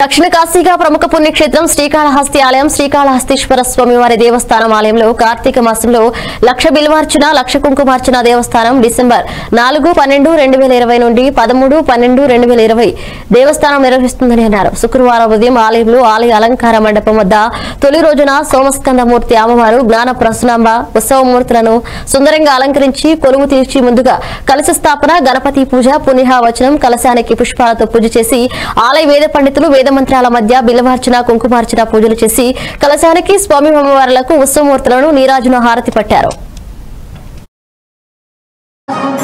దక్షిణ కాశీగా ప్రముఖ పుణ్యక్షేత్రం శ్రీకాళహస్తి ఆలయం శ్రీకాళహస్తీశ్వర స్వామివారి దేవస్థానం ఆలయంలో కార్తీక మాసంలో లక్ష బిల్వార్చన లక్ష కుంకుమార్చన దేవస్థానం డిసెంబర్ నాలుగు పన్నెండు రెండు వేల ఇరవై నుండి పదమూడు పన్నెండు రెండు వేల ఇరవై దేవస్థానం నిర్వహిస్తుందని అన్నారు శుక్రవారం ఉదయం ఆలయంలో ఆలయ అలంకార మండపం వద్ద తొలి రోజున సోమస్కందమూర్తి అమ్మవారు జ్ఞాన ప్రసనాంబ ఉత్సవమూర్తులను సుందరంగా అలంకరించి కొలువు తీర్చి ముందుగా కలశ స్థాపన గణపతి పూజ పుణ్యవచనం కలశానికి పుష్పాలతో పూజ చేసి ఆలయ వేద పండితులు వేద మంత్రాల మధ్య బిలవార్చన కుంకుమార్చన పూజలు చేసి కలశానికి స్వామి అమ్మవార్లకు ఉత్సవమూర్తులను నీరాజున హారతి పట్టారు